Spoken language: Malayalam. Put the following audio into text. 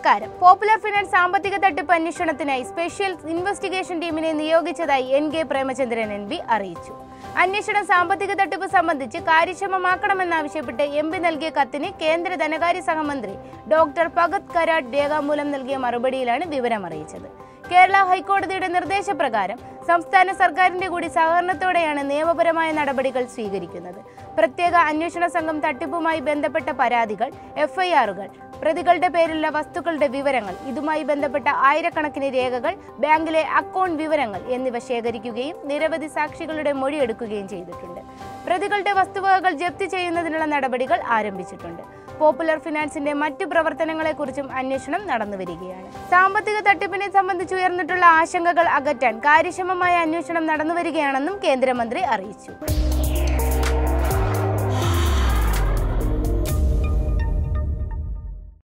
നമസ്കാരം പോപ്പുലർ ഫിനാൻസ് സാമ്പത്തിക തട്ടിപ്പ് അന്വേഷണത്തിനായി സ്പെഷ്യൽ ഇൻവെസ്റ്റിഗേഷൻ ടീമിനെ നിയോഗിച്ചതായി N K Premachandran M P അറിയിച്ചു അന്വേഷണം സാമ്പത്തിക തട്ടിപ്പ് സംബന്ധിച്ച് കാര്യക്ഷമമാക്കണമെന്നാവശ്യപ്പെട്ട് എം പി നൽകിയ കത്തിന് കേന്ദ്ര ധനകാര്യ സഹമന്ത്രി ഡോക്ടർ ഭഗത് കരാട്ട് രേഖാമൂലം നൽകിയ മറുപടിയിലാണ് വിവരം അറിയിച്ചത് കേരള ഹൈക്കോടതിയുടെ നിർദ്ദേശപ്രകാരം സംസ്ഥാന സർക്കാരിന്റെ കൂടി സഹകരണത്തോടെയാണ് നിയമപരമായ നടപടികൾ സ്വീകരിക്കുന്നത് പ്രത്യേക അന്വേഷണ സംഘം തട്ടിപ്പുമായി ബന്ധപ്പെട്ട പരാതികൾ എഫ്ഐആറുകൾ പ്രതികളുടെ പേരിലുള്ള വസ്തുക്കളുടെ വിവരങ്ങൾ ഇതുമായി ബന്ധപ്പെട്ട ആയിരക്കണക്കിന് രേഖകൾ ബാങ്കിലെ അക്കൗണ്ട് വിവരങ്ങൾ എന്നിവ ശേഖരിക്കുകയും നിരവധി സാക്ഷികളുടെ മൊഴിയെടുക്കുകയും ചെയ്തിട്ടുണ്ട് പ്രതികളുടെ വസ്തുവകകൾ ജപ്തി ചെയ്യുന്നതിനുള്ള നടപടികൾ ആരംഭിച്ചിട്ടുണ്ട് പോപ്പുലർ ഫിനാൻസിന്റെ മറ്റു പ്രവർത്തനങ്ങളെക്കുറിച്ചും അന്വേഷണം നടന്നുവരികയാണ് സാമ്പത്തിക തട്ടിപ്പിനെ സംബന്ധിച്ച് ഉയർന്നിട്ടുള്ള ആശങ്കകൾ അകറ്റാൻ കാര്യക്ഷമമായ അന്വേഷണം നടന്നുവരികയാണെന്നും കേന്ദ്രമന്ത്രി അറിയിച്ചു